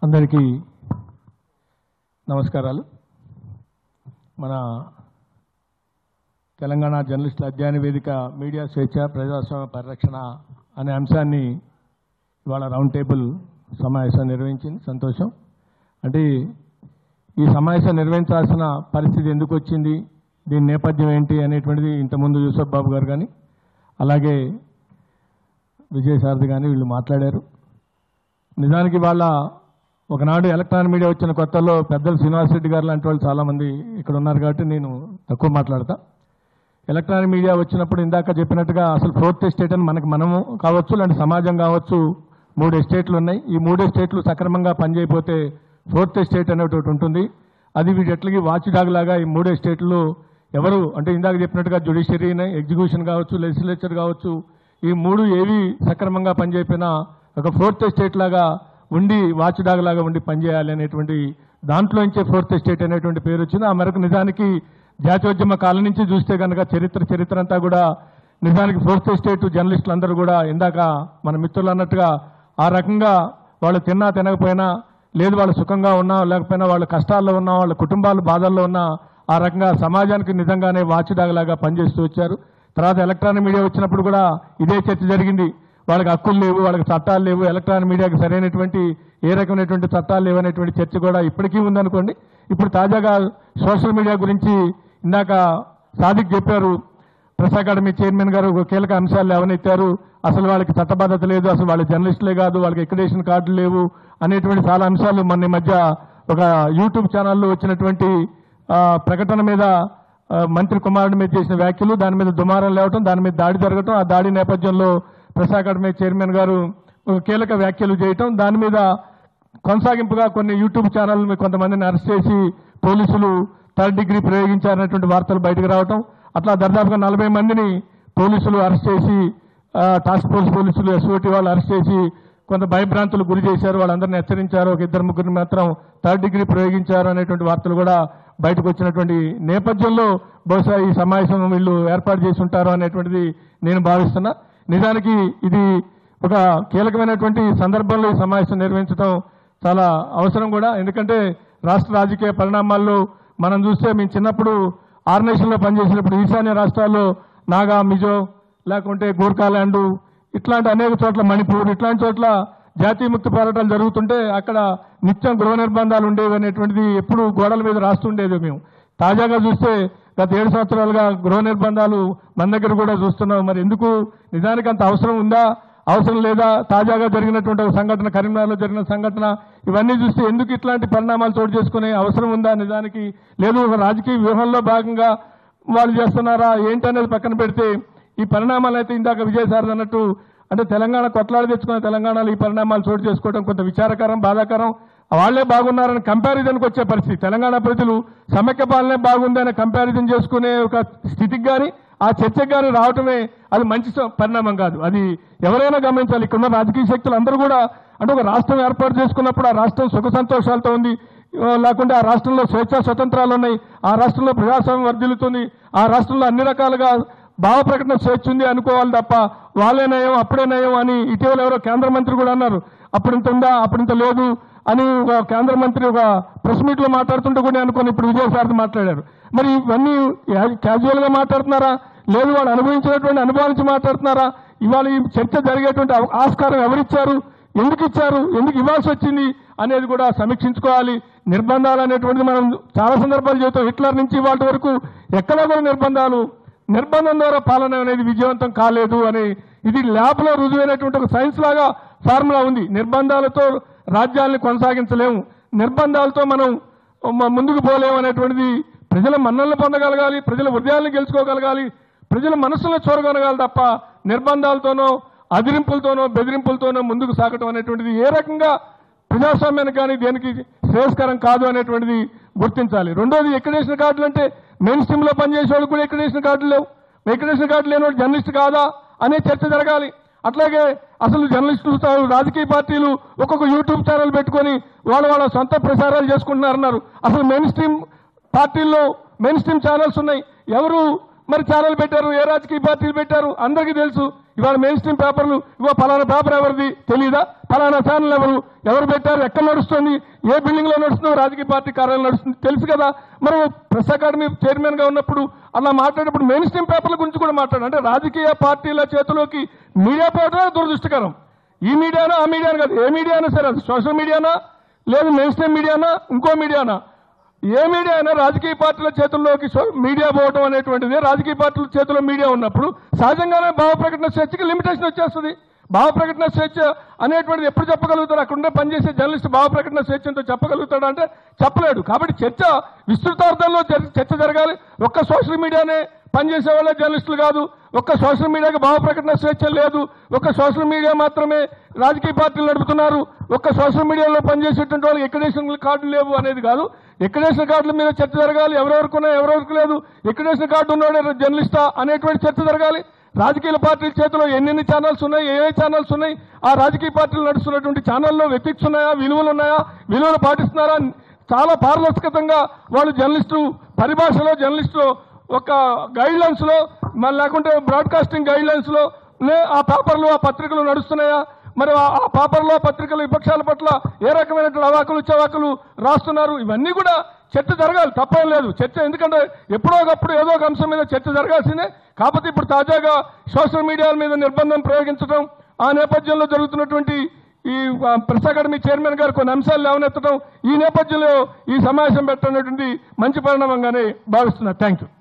అందరికీ నమస్కారాలు మన తెలంగాణ జర్నలిస్టుల అధ్యయన వేదిక మీడియా స్వేచ్ఛ ప్రజాస్వామ్య పరిరక్షణ అనే అంశాన్ని ఇవాళ రౌండ్ టేబుల్ సమావేశం నిర్వహించింది సంతోషం అంటే ఈ సమావేశం నిర్వహించాల్సిన పరిస్థితి ఎందుకు వచ్చింది దీని నేపథ్యం ఏంటి అనేటువంటిది ఇంతకుముందు యూసఫ్ బాబు గారు కానీ అలాగే విజయసారథి కానీ వీళ్ళు మాట్లాడారు నిజానికి వాళ్ళ ఒకనాడు ఎలక్ట్రానిక్ మీడియా వచ్చిన కొత్తలో పెద్దలు శ్రీనివాసరెడ్డి గారు లాంటి వాళ్ళు చాలామంది ఇక్కడ ఉన్నారు కాబట్టి నేను తక్కువ మాట్లాడతా ఎలక్ట్రానిక్ మీడియా వచ్చినప్పుడు ఇందాక చెప్పినట్టుగా అసలు ఫోర్త్ ఎస్టేట్ అని మనకి మనము కావచ్చు లేదంటే సమాజం కావచ్చు మూడు ఎస్టేట్లు ఉన్నాయి ఈ మూడు ఎస్టేట్లు సక్రమంగా పనిచేయకపోతే ఫోర్త్ ఎస్టేట్ అనేది ఒకటి ఉంటుంది అది వీటి ఎట్లకి వాచ్ డాగ్ లాగా ఈ మూడు ఎస్టేట్లు ఎవరు అంటే ఇందాక చెప్పినట్టుగా జ్యుడిషియరీ ఎగ్జిక్యూషన్ కావచ్చు లెజిస్లేచర్ కావచ్చు ఈ మూడు ఏవి సక్రమంగా పనిచేయకపోయినా ఒక ఫోర్త్ ఎస్టేట్ లాగా ఉండి వాచ్ డాగ్ లాగా ఉండి పనిచేయాలి అనేటువంటి దాంట్లోంచే ఫోర్త్ ఎస్టేట్ అనేటువంటి పేరు వచ్చింది ఆ మేరకు నిజానికి జాతీయోద్యమ కాలం నుంచి చూస్తే కనుక చరిత్ర చరిత్ర అంతా కూడా నిజానికి ఫోర్త్ ఎస్టేట్ జర్నలిస్టులు అందరూ కూడా ఇందాక మన మిత్రులు అన్నట్టుగా ఆ రకంగా వాళ్ళు తిన్నా తినకపోయినా లేదు వాళ్ళు సుఖంగా ఉన్నా లేకపోయినా వాళ్ళ కష్టాల్లో ఉన్నా వాళ్ళ కుటుంబాలు బాధల్లో ఉన్నా ఆ రకంగా సమాజానికి నిజంగానే వాచిడాగలాగా పనిచేస్తూ వచ్చారు తర్వాత ఎలక్ట్రానిక్ మీడియా వచ్చినప్పుడు కూడా ఇదే చర్చ జరిగింది వాళ్ళకి హక్కులు లేవు వాళ్ళకి చట్టాలు లేవు ఎలక్ట్రానిక్ మీడియాకి సరైనటువంటి ఏ రకమైనటువంటి చట్టాలు లేవు అనేటువంటి చర్చ కూడా ఇప్పటికీ ఉందనుకోండి ఇప్పుడు తాజాగా సోషల్ మీడియా గురించి ఇందాక సాదిక్ చెప్పారు ప్రెస్ అకాడమీ చైర్మన్ గారు ఒక కీలక అంశాలు లేవనెత్తారు అసలు వాళ్ళకి చట్టబద్ధత లేదు అసలు వాళ్ళ జర్నలిస్టులే కాదు వాళ్ళకి ఎక్రిడేషన్ కార్డులు లేవు అనేటువంటి చాలా అంశాలు మన ఈ మధ్య ఒక యూట్యూబ్ ఛానల్లో వచ్చినటువంటి ఆ, ప్రకటన మీద ఆ, మంత్రి కుమారుడి మీద చేసిన వ్యాఖ్యలు దాని మీద దుమారం లేవటం దాని మీద దాడి జరగటం ఆ దాడి నేపథ్యంలో ప్రెస్ అకాడమీ చైర్మన్ గారు ఒక కీలక వ్యాఖ్యలు చేయటం దాని మీద కొనసాగింపుగా కొన్ని యూట్యూబ్ ఛానల్ కొంతమందిని అరెస్ట్ చేసి పోలీసులు థర్డ్ డిగ్రీ ప్రయోగించారనేటువంటి వార్తలు బయటకు రావటం అట్లా దాదాపుగా నలభై మందిని పోలీసులు అరెస్ట్ చేసి ఆ, టాస్క్ ఫోర్స్ పోలీసులు ఎస్ఓటి వాళ్ళు అరెస్ట్ చేసి కొంత భయభ్రాంతులు గురి చేశారు వాళ్ళందరినీ హెచ్చరించారు ఒక ఇద్దరు ముగ్గురిని మాత్రం థర్డ్ డిగ్రీ ప్రయోగించారు అనేటువంటి వార్తలు కూడా బయటకు వచ్చినటువంటి నేపథ్యంలో బహుశా ఈ సమావేశం వీళ్ళు ఏర్పాటు చేసి ఉంటారు అనేటువంటిది నేను భావిస్తున్నా నిజానికి ఇది ఒక కీలకమైనటువంటి సందర్భంలో ఈ సమావేశం నిర్వహించడం చాలా అవసరం కూడా ఎందుకంటే రాష్ట్ర రాజకీయ పరిణామాల్లో మనం చూస్తే మేము చిన్నప్పుడు ఆర్గనైజేషన్లో పనిచేసినప్పుడు ఈశాన్య రాష్ట్రాల్లో నాగా మిజో లేకుంటే గోర్ఖాలాండ్ ఇట్లాంటి అనేక చోట్ల మణిపూర్ ఇట్లాంటి చోట్ల జాతీయ ముక్తి పోరాటాలు జరుగుతుంటే అక్కడ నిత్యం గృహ నిర్బంధాలు ఉండేవి అనేటువంటిది ఎప్పుడు గోడల మీద రాస్తుండేది మేము తాజాగా చూస్తే గత ఏడు సంవత్సరాలుగా గృహ నిర్బంధాలు మన దగ్గర కూడా చూస్తున్నాం మరి ఎందుకు నిజానికి అంత అవసరం ఉందా అవసరం లేదా తాజాగా జరిగినటువంటి ఒక సంఘటన కరీంనగర్లో జరిగిన సంఘటన ఇవన్నీ చూస్తే ఎందుకు ఇట్లాంటి పరిణామాలు చోటు చేసుకునే అవసరం ఉందా నిజానికి లేదు ఒక రాజకీయ వ్యూహంలో భాగంగా వాళ్ళు చేస్తున్నారా ఏంటనేది పక్కన పెడితే ఈ పరిణామాలు అయితే ఇందాక విజయసారథి అన్నట్టు అంటే తెలంగాణ కొట్లాడి తెచ్చుకున్న తెలంగాణలో ఈ పరిణామాలు చోటు చేసుకోవడం కొంత విచారకరం బాధాకరం వాళ్ళే బాగున్నారని కంపారిజన్కి వచ్చే పరిస్థితి తెలంగాణ ప్రజలు సమైక్య పాలనే బాగుంది అనే కంపారిజన్ చేసుకునే ఒక స్థితికి కానీ ఆ చర్చకు కానీ రావటమే అది మంచి స- పరిణామం కాదు అది ఎవరైనా గమనించాలి ఇక్కడ ఉన్న రాజకీయ శక్తులు అందరూ కూడా అంటే ఒక రాష్ట్రం ఏర్పాటు చేసుకున్నప్పుడు ఆ రాష్ట్రం సుఖ సంతోషాలతో ఉంది ఆ, లేకుంటే ఆ రాష్ట్రంలో స్వేచ్ఛా స్వతంత్రాలు ఉన్నాయి ఆ రాష్ట్రంలో ప్రజాస్వామ్యం వర్ధిల్లుతుంది ఆ రాష్ట్రంలో అన్ని రకాలుగా భావ ప్రకటన స్వేచ్ఛ ఉంది అనుకోవాలి తప్ప వాళ్ళే నయం అప్పుడే నయం అని ఇటీవల ఎవరో కేంద్ర మంత్రి కూడా అన్నారు అప్పుడింత ఉందా అప్పుడింత లేదు అని ఒక కేంద్ర మంత్రి ఒక ప్రెస్ మీట్ లో మాట్లాడుతుంటే కూడా అనుకుని ఇప్పుడు విజయసారథి మాట్లాడారు మరి ఇవన్నీ క్యాజువల్ గా మాట్లాడుతున్నారా లేదు వాళ్ళు అనుభవించినటువంటి అనుభవం నుంచి మాట్లాడుతున్నారా ఇవాళ ఈ చర్చ జరిగేటువంటి అవ- ఆస్కారం ఎవరిచ్చారు ఎందుకు ఇచ్చారు ఎందుకు ఇవ్వాల్సి వచ్చింది అనేది కూడా సమీక్షించుకోవాలి నిర్బంధాలు అనేటువంటిది మనం చాలా సందర్భాలు చేస్తాం హిట్లర్ నుంచి వాటి వరకు ఎక్కడా కూడా నిర్బంధాలు నిర్బంధం ద్వారా పాలన అనేది విజయవంతం కాలేదు అని ఇది ల్యాబ్ లో రుజువైనటువంటి ఒక సైన్స్ లాగా ఫార్ములా ఉంది నిర్బంధాలతో రాజ్యాలను కొనసాగించలేము నిర్బంధాలతో మనం మ- ముందుకు పోలేము అనేటువంటిది ప్రజల మన్నలను పొందగలగాలి ప్రజల హృదయాలను గెలుచుకోగలగాలి ప్రజల మనసులను చూరగొనగాలి తప్ప నిర్బంధాలతోనో అదిరింపులతోనో బెదిరింపులతోనో ముందుకు సాగటం అనేటువంటిది ఏ రకంగా ప్రజాస్వామ్యానికి కానీ దేనికి శ్రేయస్కరం కాదు అనేటువంటిది గుర్తించాలి రెండోది ఎక్కడేషన్ కార్డులు అంటే మెయిన్ స్ట్రీమ్ లో పనిచేసే వాళ్ళు కూడా ఎక్కడేషన్ కార్డులు లేవు ఎక్కడేషన్ కార్డు లేని వాడు జర్నలిస్ట్ కాదా అనే చర్చ జరగాలి అట్లాగే అసలు జర్నలిస్టులు తా- రాజకీయ పార్టీలు ఒక్కొక్క యూట్యూబ్ ఛానల్ పెట్టుకొని వాళ్ళ వాళ్ళ సొంత ప్రసారాలు చేసుకుంటున్నారన్నారు అసలు మెయిన్ స్ట్రీమ్ పార్టీల్లో మెయిన్ స్ట్రీమ్ ఛానల్స్ ఉన్నాయి ఎవరు మరి ఛానల్ పెట్టారు ఏ రాజకీయ పార్టీలు పెట్టారు అందరికీ తెలుసు ఇవాళ మెయిన్ స్ట్రీమ్ పేపర్లు ఇవాళ పలానా పేపర్ ఎవరిది తెలియదా పలానా ఛానల్ ఎవరు ఎవరు పెట్టారు ఎక్కడ నడుస్తుంది ఏ బిల్డింగ్ లో నడుస్తుందో రాజకీయ పార్టీ కార్యాలయం నడుస్తుంది తెలుసు కదా మనం ప్రెస్ అకాడమీ చైర్మన్ గా ఉన్నప్పుడు అలా మాట్లాడేటప్పుడు మెయిన్ స్ట్రీమ్ పేపర్ల గురించి కూడా మాట్లాడారు అంటే రాజకీయ పార్టీల చేతిలోకి మీడియా పోవడమే దురదృష్టకరం ఈ మీడియానా ఆ మీడియానా కాదు ఏ మీడియానా సరే అది సోషల్ మీడియానా లేదు మెయిన్ స్ట్రీమ్ మీడియానా ఇంకో మీడియానా ఏ మీడియా అయినా రాజకీయ పార్టీల చేతుల్లోకి సో- మీడియా పోవడం అనేటువంటిది రాజకీయ పార్టీల చేతిలో మీడియా ఉన్నప్పుడు సహజంగానే భావ ప్రకటన స్వేచ్ఛకి లిమిటేషన్ వచ్చేస్తుంది భావ ప్రకటన స్వేచ్ఛ అనేటువంటిది ఎప్పుడు చెప్పగలుగుతాడు అక్కడ ఉండే పనిచేసే జర్నలిస్ట్ భావ ప్రకటన స్వేచ్ఛతో చెప్పగలుగుతాడు అంటే చెప్పలేడు కాబట్టి చర్చ విస్తృతార్థంలో జర- చర్చ జరగాలి ఒక్క సోషల్ మీడియానే పనిచేసే వాళ్ళే జర్నలిస్టులు కాదు ఒక్క సోషల్ మీడియాకి భావ ప్రకటన స్వేచ్ఛ లేదు ఒక్క సోషల్ మీడియా మాత్రమే రాజకీయ పార్టీలు నడుపుతున్నారు ఒక్క సోషల్ మీడియాలో పనిచేసేటువంటి వాళ్ళకి ఎక్కడేషన్ కార్డులు లేవు అనేది కాదు ఎక్కడేషన్ కార్డుల మీద చర్చ జరగాలి ఎవరెవరికి ఉన్నాయి ఎవరెవరికి లేదు ఎక్కడేషన్ కార్డు ఉన్నాడే జర్నలిస్టా అనేటువంటి చర్చ జరగాలి రాజకీయ పార్టీల చేతిలో ఎన్నెన్ని ఛానల్స్ ఉన్నాయి ఏ ఏ ఛానల్స్ ఉన్నాయి ఆ రాజకీయ పార్టీలు నడుస్తున్నటువంటి ఛానల్లో వ్యతిక్స్ ఉన్నాయా విలువలు ఉన్నాయా విలువలు పాటిస్తున్నారా చాలా పారదర్శకతంగా వాళ్ళు జర్నలిస్టు పరిభాషలో జర్నలిస్టు ఒక గైడ్ లైన్స్ లో మరి లేకుంటే బ్రాడ్కాస్టింగ్ గైడ్ లైన్స్ లో లే ఆ పేపర్లు ఆ పత్రికలు నడుస్తున్నాయా మరి ఆ ఆ పేపర్లో పత్రికలు విపక్షాల పట్ల ఏ రకమైనటువంటి అవాకులు చవాకులు రాస్తున్నారు ఇవన్నీ కూడా చర్చ జరగాలి తప్పేం లేదు చర్చ ఎందుకంటే ఎప్పుడో ఒకప్పుడు ఏదో ఒక అంశం మీద చర్చ జరగాల్సిందే కాకపోతే ఇప్పుడు తాజాగా సోషల్ మీడియా మీద నిర్బంధం ప్రయోగించడం ఆ నేపథ్యంలో జరుగుతున్నటువంటి ఈ ఆ, ప్రెస్ అకాడమీ చైర్మన్ గారు కొన్ని అంశాలు లేవనెత్తడం ఈ నేపథ్యంలో ఈ సమావేశం పెట్టనేటువంటి మంచి పరిణామంగానే భావిస్తున్నారు థ్యాంక్ యూ